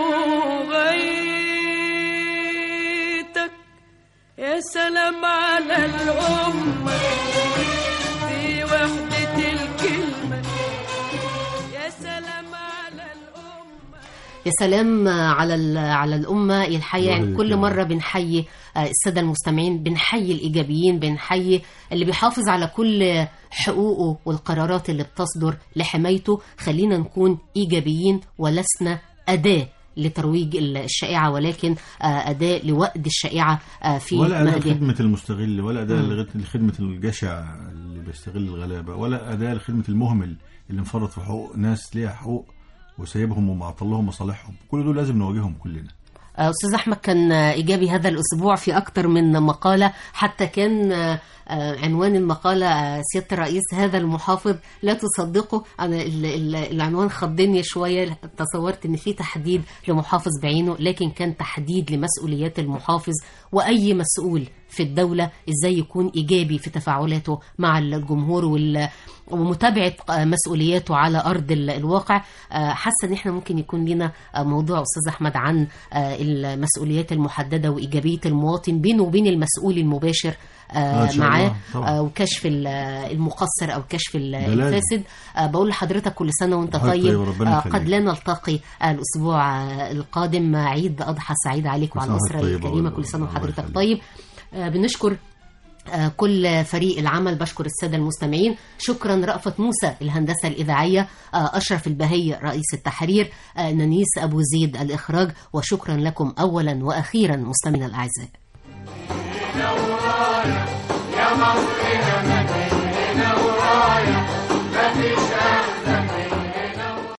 وغايتك يا سلام على الأمة في وحدة الكلمة يا سلام على يا سلام على ال- على الأمة الحقيقة يعني الله كل يكرمك. مرة بنحيي آه، السادة المستمعين بنحيي الإيجابيين بنحيي اللي بيحافظ على كل حقوقه والقرارات اللي بتصدر لحمايته خلينا نكون إيجابيين ولسنا أداة لترويج الشائعة ولكن آه، أداة لوأد الشائعة آه، في ولا اداه مهدها لخدمه المستغل ولا اداه مم. لغت- لخدمه الجشع اللي بيستغل الغلابه ولا اداه لخدمه المهمل اللي مفرط في حقوق ناس ليها حقوق وسايبهم ومعطل لهم مصالحهم كل دول لازم نواجههم كلنا آه، أستاذ أحمد كان آه، إيجابي هذا الأسبوع في أكثر من مقالة حتى كان آه، آه، عنوان المقالة آه، سيادة الرئيس هذا المحافظ لا تصدقه أنا ال- ال- العنوان خضني شوية تصورت إن في تحديد لمحافظ بعينه لكن كان تحديد لمسؤوليات المحافظ وأي مسؤول في الدولة إزاي يكون إيجابي في تفاعلاته مع الجمهور وال ومتابعة آه، مسؤولياته على أرض ال- الواقع آه، حاسة إن إحنا ممكن يكون لنا آه، موضوع أستاذ أحمد عن آه، المسؤوليات المحددة وإيجابية المواطن بينه وبين المسؤول المباشر آه، آه، إن شاء معاه الله، طبعا. آه، وكشف ال- المقصر أو كشف ال- ده لازم. الفاسد آه، بقول لحضرتك كل سنة وأنت حضرتك طيب طيب، ربنا آه، يخليك. قد لا نلتقي آه، الأسبوع آه، القادم عيد أضحى سعيد عليك كل وعلى سنة الأسرة وحضرتك طيبة الكريمة وال- كل سنة الله وحضرتك يخليك. طيب آه، بنشكر آه، كل فريق العمل بشكر السادة المستمعين شكرا رأفت موسى الهندسة الإذاعية آه، أشرف البهي رئيس التحرير آه، نانيس أبو زيد الإخراج وشكرا لكم أولا وأخيرا مستمعينا الأعزاء يا مصر يا مدينة ورايا ما فيش